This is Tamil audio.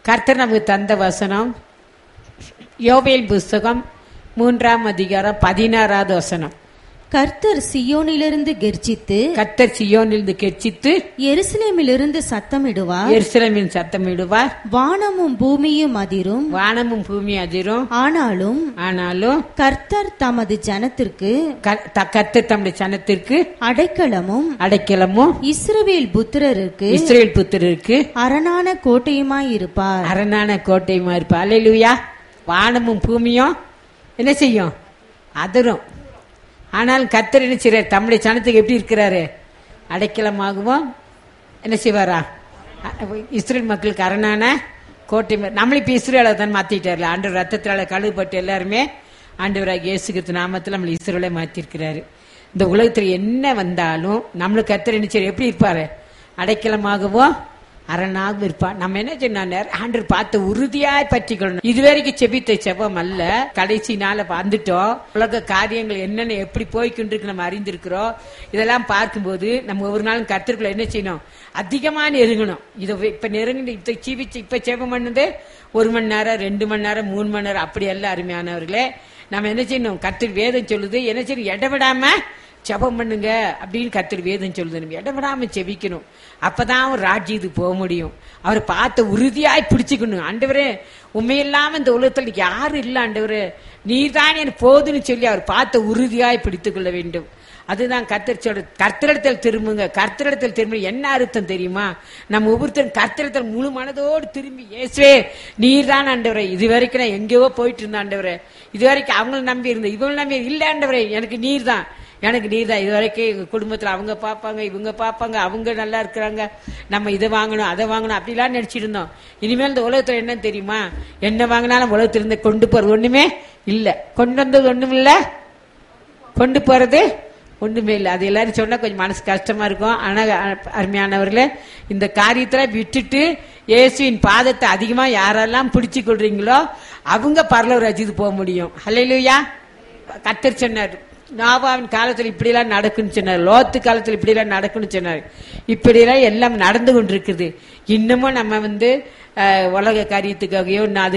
கர்த்தர் நமக்கு தந்த வசனம் யோவேல் புஸ்தகம் மூன்றாம் அதிகாரம் பதினாறாவது வசனம் கர்த்தர் சியோனிலிருந்து கெர்ச்சித்து கர்த்தர் சியோனிலிருந்து கெச்சித்து எருசலேமிலிருந்து சத்தமிடுவார் எருசலேமின் சத்தமிடுவார் வானமும் பூமியும் அதிரும் வானமும் பூமி அதிரும் ஆனாலும் ஆனாலும் கர்த்தர் தமது ஜனத்திற்கு க- த- கர்த்தர் தம்முடைய சனத்திற்கு அடைக்கலமும் அடைக்கலமும் இஸ்ரவேல் புத்திரருக்கு இஸ்ரேல் புத்திரருக்கு அரணான கோட்டையுமாயிருப்பார் அரணான கோட்டையுமா இருப்பா அலையிலுயா வானமும் பூமியும் என்ன செய்யும் அதிரும் ஆனாலும் கர்த்தர் என்ன செய்றார் தம்முடைய சனத்துக்கு எப்படி இருக்கிறாரு அடைக்கலமாகவும் என்ன செய்வாரா அ- இஸ்ரேல் மக்களுக்கு அரணான கோட்டை மா- நம்மளும் இப்போ இஸ்ரேலை தான் மாத்திட்டார்ல ஆண்டு ரத்தத்தினால கழுவுப்பட்டு எல்லாருமே ஆண்டவராக இயேசு கிறிஸ்து நாமத்தில் நம்மளை இஸ்ரேலை மாத்திருக்கிறாரு இந்த உலகத்தில் என்ன வந்தாலும் நம்மளுக்கு கர்த்தர் என்ன செய்றார்? எப்படி இருப்பாரு அடைக்கலமாகவும் அரணாக இருப்பான் நம்ம என்ன சொன்னார் ஆண்டர் பார்த்து உறுதியாய் பற்றிக்கொள்ளணும் இதுவரைக்கும் செபித்த செபம் அல்ல கடைசி நாள வந்துட்டோம் உலக காரியங்கள் என்னென்ன எப்படி போய்க்கொண்டிருக்கு நம்ம அறிந்திருக்கிறோம் இதெல்லாம் பார்க்கும்போது நம்ம ஒவ்வொரு நாளும் கத்திற்குள்ள என்ன செய்யணும் அதிகமா நெருங்கணும் இதை இப்ப நெருங்கி இப்ப ஜீவிச்சு இப்ப செபம் பண்ணுது ஒரு மணி நேரம் ரெண்டு மணி நேரம் மூணு மணி நேரம் அப்படி எல்லாம் அருமையானவர்களே நம்ம என்ன செய்யணும் கத்திர வேதம் சொல்லுது என்ன செய்யணும் இடவிடாம ஜெபம் பண்ணுங்க அப்படின்னு கர்த்தர் வேதம் சொல்லுது நம்ம இடவிடாம செபிக்கணும் அப்பதான் அவர் ராஜ்யத்துக்கு போக முடியும் அவரை பார்த்த உறுதியாய் பிடிச்சுக்கணும் ஆண்டவரே உண்மையில்லாம இந்த உலகத்தில் யாரும் இல்லை ஆண்டவரே நீர்தான் எனக்கு போதுன்னு சொல்லி அவர் பார்த்த உறுதியாய் பிடித்துக் கொள்ள வேண்டும் அதுதான் கர்த்தர் சொல்ற கர்த்தரிடத்தில் திரும்புங்க கர்த்தரிடத்தில் திரும்ப என்ன அர்த்தம் தெரியுமா நம்ம ஒவ்வொருத்தரும் கர்த்தரிடத்தில் முழு மனதோடு திரும்பி இயேசுவே நீர் தான் ஆண்டவரே இது வரைக்கும் நான் எங்கேயோ போயிட்டு இருந்தேன் ஆண்டவரே இது வரைக்கும் அவங்கள நம்பி இருந்தேன் இவங்களை நம்பி இல்ல ஆண்டவரே எனக்கு நீர் தான் எனக்கு நீர் தான் இது வரைக்கும் எங்க குடும்பத்துல அவங்க பார்ப்பாங்க இவங்க பார்ப்பாங்க அவங்க நல்லா இருக்கிறாங்க நம்ம இதை வாங்கணும் அதை வாங்கணும் அப்படிலாம் நினைச்சிட்டு இருந்தோம் இனிமேல் இந்த உலகத்துல என்ன தெரியுமா என்ன வாங்கினாலும் உலகத்துல இருந்து கொண்டு போறது ஒண்ணுமே இல்ல கொண்டு வந்தது ஒண்ணும் இல்ல கொண்டு போறது ஒண்ணுமே இல்லை அது எல்லாரும் சொன்னா கொஞ்சம் மனசு கஷ்டமா இருக்கும் ஆனா அ- அருமையானவர்களே இந்த காரியத்துல விட்டுட்டு இயேசுவின் பாதத்தை அதிகமா யாரெல்லாம் பிடிச்சு கொள்றீங்களோ அவங்க பரலவ ரஜித்து போக முடியும் ஹalleluya கத்தர் சொன்னார் நாவாவின் காலத்துல இப்படிலாம் நடக்குன்னு சொன்னார் லோத்து காலத்துல இப்படிலாம் நடக்குன்னு சொன்னார் இப்படிலாம் எல்லாம் நடந்து கொண்டிருக்குது இன்னமும் நம்ம வந்து அஹ், உலக காரியத்துக்காகவோ இன்னும் அது